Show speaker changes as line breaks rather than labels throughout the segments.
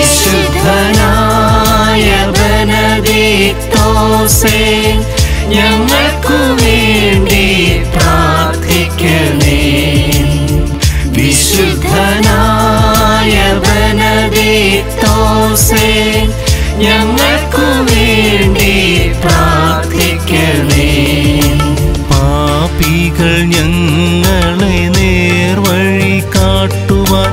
വിശുദ്ധനായ ബനദീത്തോസേ ഞങ്ങൾക്കു വേണ്ടി പ്രാർത്ഥിക്കണേ വിശുദ്ധനായ ബനദീത്തോസേ ഞങ്ങൾക്കു വേണ്ടി പ്രാർത്ഥിക്കണേ
പാപികൾ ഞങ്ങളെ നേർവഴി കാട്ടുവാൻ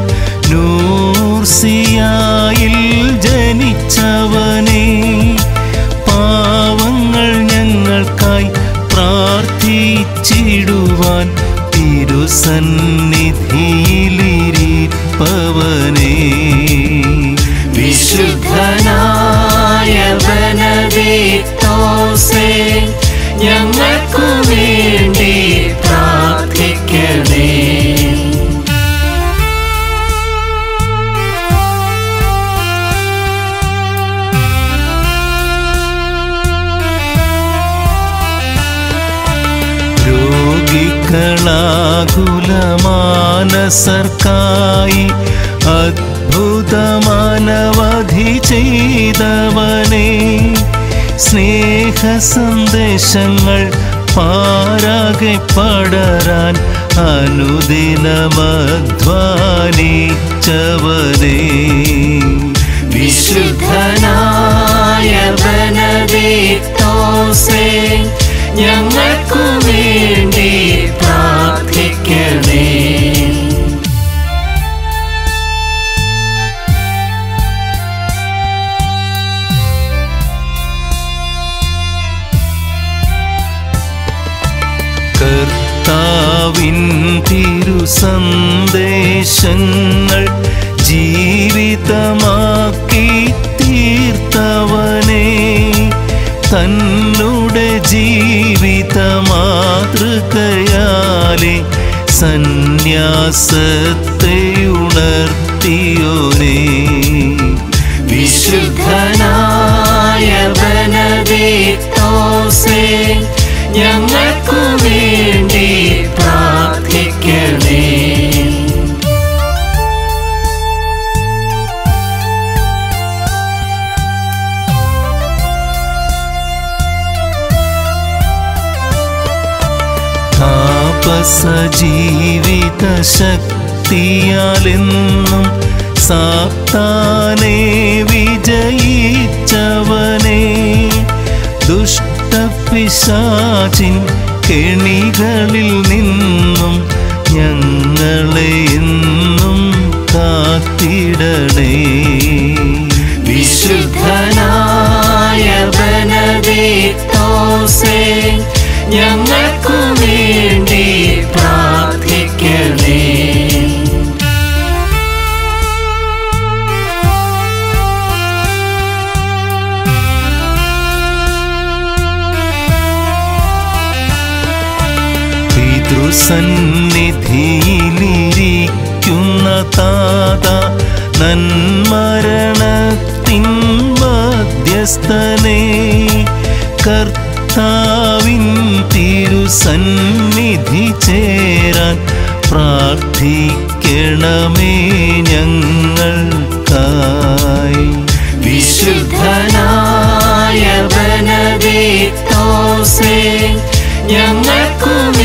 നൂർസിയായിൽ ജനിച്ചവനെ പാവങ്ങൾ ഞങ്ങൾക്കായി പ്രാർത്ഥിച്ചിടുവാൻ തിരുസന്നിധിയിലിരിപ്പവനേ
വിശുദ്ധനായ ബനദീത്തോസേ ഞങ്ങൾക്കു വേണ്ടി പ്രാർത്ഥിക്കണേ
രോഗികളാകുലമാനസർക്കായി അദ്ഭുതമാനവധി ചെയ്തവനെ സ്നേഹ സന്ദേശങ്ങൾ പാരാകെ പടരാൻ അനുദിനമധ്വാനിച്ചവനേ
വിശുദ്ധനായ ബനദീത്തോസേ ഞങ്ങൾക്കു വേണ്ടി പ്രാർത്ഥിക്കണേ
കർത്താവിൻ തിരുസന്ദേശങ്ങൾ ജീവിതമാക്കി തീർത്തവനെ തന്നുടെ ജീവിത മാതൃകയാലെ സന്യാസത്തെ ഉണർത്തിയോനേ
വിശുദ്ധനായ ബനദീത്തോസേ ഞങ്ങൾക്കു വേണ്ടി പ്രാർത്ഥിക്കണേ
താപസ ജീവിത ശക്തിയാലെന്നും സാത്താനെ വിജയിച്ചവനെ ദുഷ്ടപിശാചിൻ കെണികളിൽ നിന്നും ഞങ്ങളെ എന്നും കാത്തിടണേ
വിശുദ്ധനായ ബനദീത്തോസേ ഞങ്ങൾക്കു വേണ്ടി പ്രാർത്ഥിക്കണേ
പിതൃസന്നിധിയിലിരിക്കുന്ന താത നന്മരണത്തിൻ മധ്യസ്ഥനെ കർത്താവിൻ തിരുസന്നിധി ചേരാൻ പ്രാർത്ഥിക്കണമേ ഞങ്ങൾക്കായി
വിശുദ്ധനായ ബനദീത്തോസേ ഞങ്ങൾക്കു